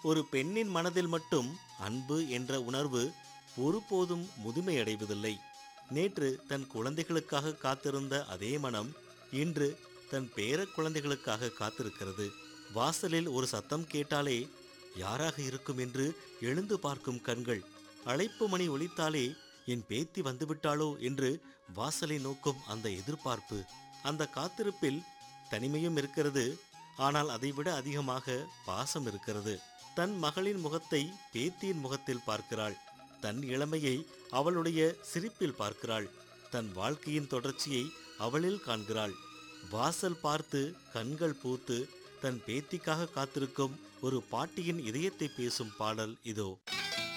ஒரு பெண்ணின் மனதில் மட்டும் அன்பு என்ற உணர்வு ஒருபோதும் முதுமையடைவதில்லை நேற்று தன் குழந்தைகளுக்காக காத்திருந்த அதே மனம் இன்று தன் பேர குழந்தைகளுக்காக காத்திருக்கிறது வாசலில் ஒரு சத்தம் கேட்டாலே யாராக இருக்கும் என்று எழுந்து பார்க்கும் கண்கள் அழைப்பு மணி ஒலித்தாலே என் பேத்தி வந்துவிட்டாளோ என்று வாசலை நோக்கும் அந்த எதிர்பார்ப்பு அந்த காத்திருப்பில் தனிமையும் இருக்கிறது ஆனால் அதைவிட அதிகமாக பாசம் இருக்கிறது தன் மகளின் முகத்தை பேத்தியின் முகத்தில் பார்க்கிறாள் தன் இளமையை அவளுடைய சிரிப்பில் பார்க்கிறாள் தன் வாழ்க்கையின் தொடர்ச்சியை அவளில் காண்கிறாள் வாசல் பார்த்து கண்கள் பூத்து தன் பேத்திக்காக காத்திருக்கும் ஒரு பாட்டியின் இதயத்தை பேசும் பாடல் இதோ